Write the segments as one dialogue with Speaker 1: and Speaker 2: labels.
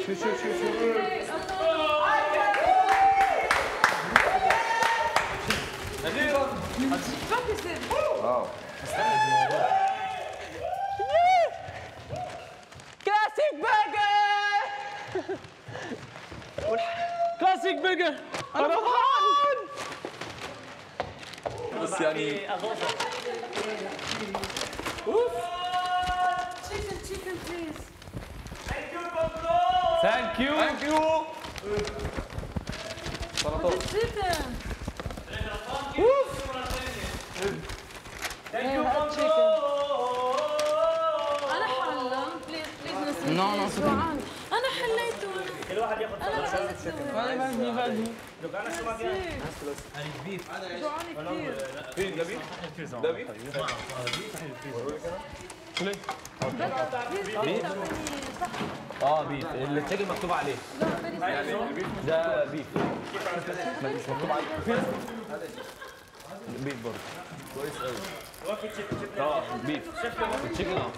Speaker 1: شو شو شو شو
Speaker 2: كلاسيك برجر كلاسيك برجر انا فرحان
Speaker 1: بس يعني
Speaker 3: Chicken, chicken, please.
Speaker 2: ثانك يو
Speaker 1: ثانك يو سلطات
Speaker 3: Chicken. أنا حلة. Please, please, نسيت.
Speaker 2: No, no, it's okay.
Speaker 3: جوعان. أنا حليته. أنا حليته. جوعان كثير.
Speaker 1: فين ده بيف؟ ده بيف؟
Speaker 2: اه بيف التشيكن مكتوب عليه ده بيف مش مكتوب عليه بيف برضه كويس قوي اه بيف التشيكن اه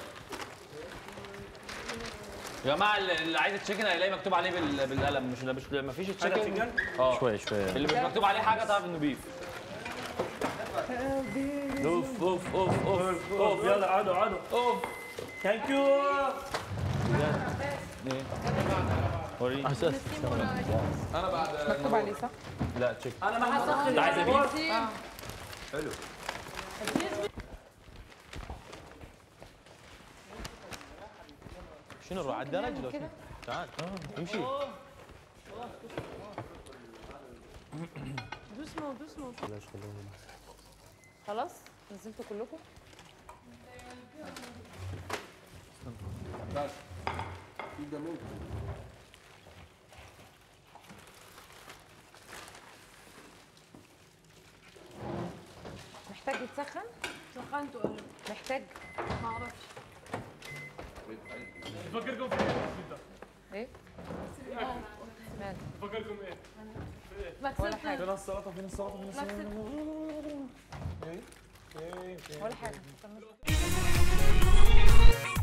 Speaker 2: يا جماعه اللي اللي عايز التشيكن هيلاقي مكتوب عليه بال- بالقلم مش مش ما فيش التشيكن اه
Speaker 4: شويه شويه
Speaker 2: اللي مش مكتوب عليه حاجه تعرف انه بيف اوف اوف اوف اوف
Speaker 5: اوف يلا عادوا عادوا
Speaker 2: اوف
Speaker 5: ثانك يو
Speaker 2: وريني
Speaker 1: انا بعد
Speaker 6: مكتوب عليه صح؟
Speaker 2: لا تشيكن
Speaker 5: انا ما حسخن
Speaker 2: انت عايزه بيف
Speaker 1: حلو
Speaker 4: شنو نروح على الدرج لو
Speaker 6: كده؟
Speaker 4: تعال امشي
Speaker 3: دوسمو دوسمو
Speaker 4: بلاش خليهم
Speaker 6: خلاص نزلتوا كلكم؟
Speaker 1: بس في ده ممكن
Speaker 6: محتاج يتسخن؟
Speaker 3: سخنته أنا
Speaker 6: محتاج
Speaker 3: ما أعرفش
Speaker 5: بفكركم في
Speaker 6: ايه؟ مال
Speaker 5: بفكركم ايه
Speaker 3: ما
Speaker 6: ولا حاجة
Speaker 1: فين السلطه فين السلطه فين السلطه
Speaker 6: ولا حاجة كمل.